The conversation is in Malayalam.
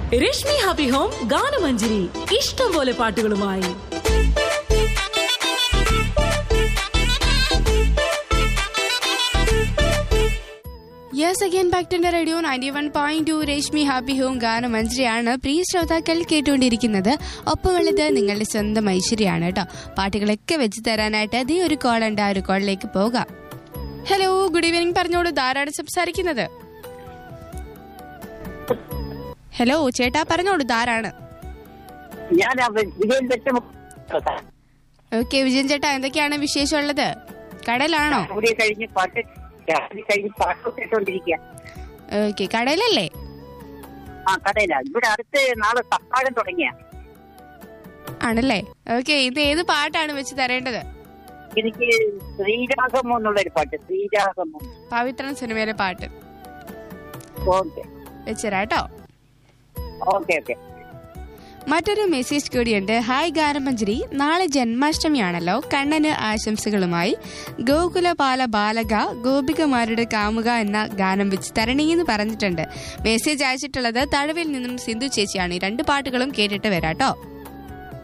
രശ്മി ഹാപ്പി ഹോം ഗാനമഞ്ജരി ഇഷ്ടം പോലെ പാട്ടുകളുമായി yes again back to radio ninety one point two Rashmi happy home ഗാനം മഞ്ജരിയാണ് പ്രിയ ശ്രോതാക്കൾ കേട്ടുകൊണ്ടിരിക്കുന്നത് ഒപ്പമുള്ളത് നിങ്ങളുടെ സ്വന്തം ഐശ്വര്യാണ് കേട്ടോ പാട്ടുകളൊക്കെ വെച്ച് തരാനായിട്ട് അതേ ഒരു കോൾ ഉണ്ട് ആ ഒരു കോളിലേക്ക് പോകാം ഹലോ ഗുഡ് ഈവനിങ് പറഞ്ഞോളൂ ധാരാളം സംസാരിക്കുന്നത് ഹലോ ചേട്ടാ പറഞ്ഞോളൂ ധാരാണ് ഞാൻ വിജയൻ വെച്ച ഓക്കെ വിജയൻ ചേട്ടാ എന്തൊക്കെയാണ് വിശേഷമുള്ളത് കടലാണോ കൂടി കഴിഞ്ഞ് പാട്ട് രാത്രി കഴിഞ്ഞ് പാട്ട് കേട്ടോണ്ടിരിക്കുക ഓക്കെ കടലല്ലേ ആ കടയില ഇവിടെ അടുത്ത് നാളെ സപ്താഹം തുടങ്ങിയ ആണല്ലേ ഓക്കെ ഇത് ഏത് പാട്ടാണ് വെച്ച് തരേണ്ടത് എനിക്ക് ശ്രീരാഗമോ എന്നുള്ളൊരു പാട്ട് ശ്രീരാഗമോ പവിത്രൻ സിനിമയിലെ പാട്ട് ഓക്കെ വെച്ചരാട്ടോ ഓക്കെ ഓക്കെ മറ്റൊരു മെസ്സേജ് കൂടിയുണ്ട് ഹായ് ഗാനമഞ്ജരി നാളെ ജന്മാഷ്ടമിയാണല്ലോ കണ്ണന് ആശംസകളുമായി ഗോകുലപാല ബാലക ഗോപികമാരുടെ കാമുക എന്ന ഗാനം വെച്ച് തരണീന്ന് പറഞ്ഞിട്ടുണ്ട് മെസ്സേജ് അയച്ചിട്ടുള്ളത് തഴവിൽ നിന്നും സിന്ധു ചേച്ചിയാണ് ഈ രണ്ട് പാട്ടുകളും കേട്ടിട്ട് വരാട്ടോ